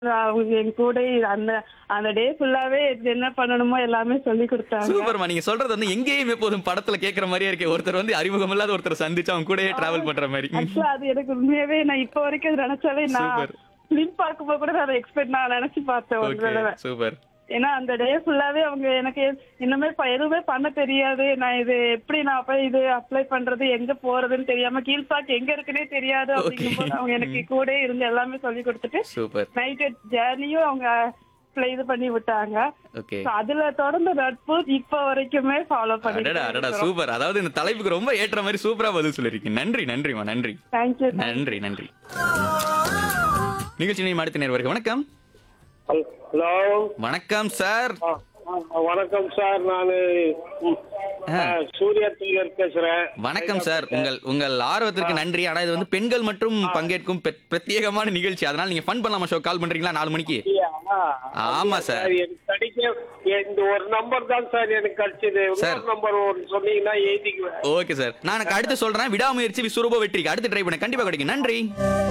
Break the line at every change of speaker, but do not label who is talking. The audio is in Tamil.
அவங்க என் கூட அந்த அந்த டே ஃபுல்லாவே என்ன பண்ணணுமோ எல்லாமே சொல்லி கொடுத்தாங்க
சூப்பர்மா நீங்க சொல்றது வந்து எங்கேயும் எப்போதும் படத்துல கேக்குற மாதிரியே இருக்கே ஒருத்தர் வந்து அறிமுகம் இல்லாத ஒருத்தர் சந்திச்சு அவங்க கூடயே டிராவல் பண்ற மாதிரி ம்.
ஆக்சுவலா அது எனக்கு உண்மையாவே நான் இப்ப வரைக்கும் அது நினைச்சாலே நான்
Super.
பிலிம் பார்க்கும்போது கூட நான் எக்ஸ்பெக்ட் நான் நினைச்சு பார்த்தேன் ஒரு
ஓகே
தடவை
சூப்பர்
ஏன்னா அந்த டே ஃபுல்லாவே அவங்க எனக்கு இன்னுமே ப- எதுவுமே பண்ண தெரியாது நான் இது எப்படி நான் போய் இது அப்ளை பண்றது எங்க போறதுன்னு தெரியாம கீழ்பாக்கு எங்க இருக்குன்னே தெரியாது அப்படிங்கும்போது அவங்க எனக்கு கூட இருந்து எல்லாமே சொல்லி கொடுத்துட்டு
சூப்பர்
நைட் ஜேர்னியும் அவங்க play இது பண்ணி விட்டாங்க
ஓகே
So, அதுல தொடர்ந்து நட்பு இப்ப வரைக்குமே ஃபாலோ
அடடா அடடா
பண்ணி
சூப்பர் அதாவது இந்த தலைப்புக்கு ரொம்ப ஏற்ற மாதிரி சூப்பரா பதில் சொல்லிருக்கீங்க நன்றி நன்றிமா நன்றி
தேங்க்யூ
நன்றி நன்றி நிகழ்ச்சி நேம் அடுத்த நேர்வர்கள் வணக்கம்
ஹலோ
வணக்கம் சார்
ஆ, ஆ, வணக்கம் சார் நான் சூர்யா டெய்லர் பேசுறேன்
வணக்கம் சார் உங்கள் உங்கள் ஆர்வத்திற்கு நன்றி ஆனா இது வந்து பெண்கள் மற்றும் பங்கேற்கும் பெ- பிரத்யேகமான நிகழ்ச்சி அதனால நீங்க ஃபன் பண்ணலாமா ஷோ கால் பண்றீங்களா நாலு மணிக்கு ஆமா சார்.
எனக்கு கிடைக்க இந்த ஒரு நம்பர் தான் சார் எனக்கு கிடைச்சது
சார்.
இன்னொரு நம்பர் ஒரு சொன்னீங்கன்னா எழுதிக்குவேன்
ஓகே சார் நான் எனக்கு அடுத்து சொல்றேன் விடாமுயற்சி விஸ்வரூப வெற்றிக்கு அடுத்து ட்ரை பண்ண கண்டிப்பா கிடைக்கும் நன்றி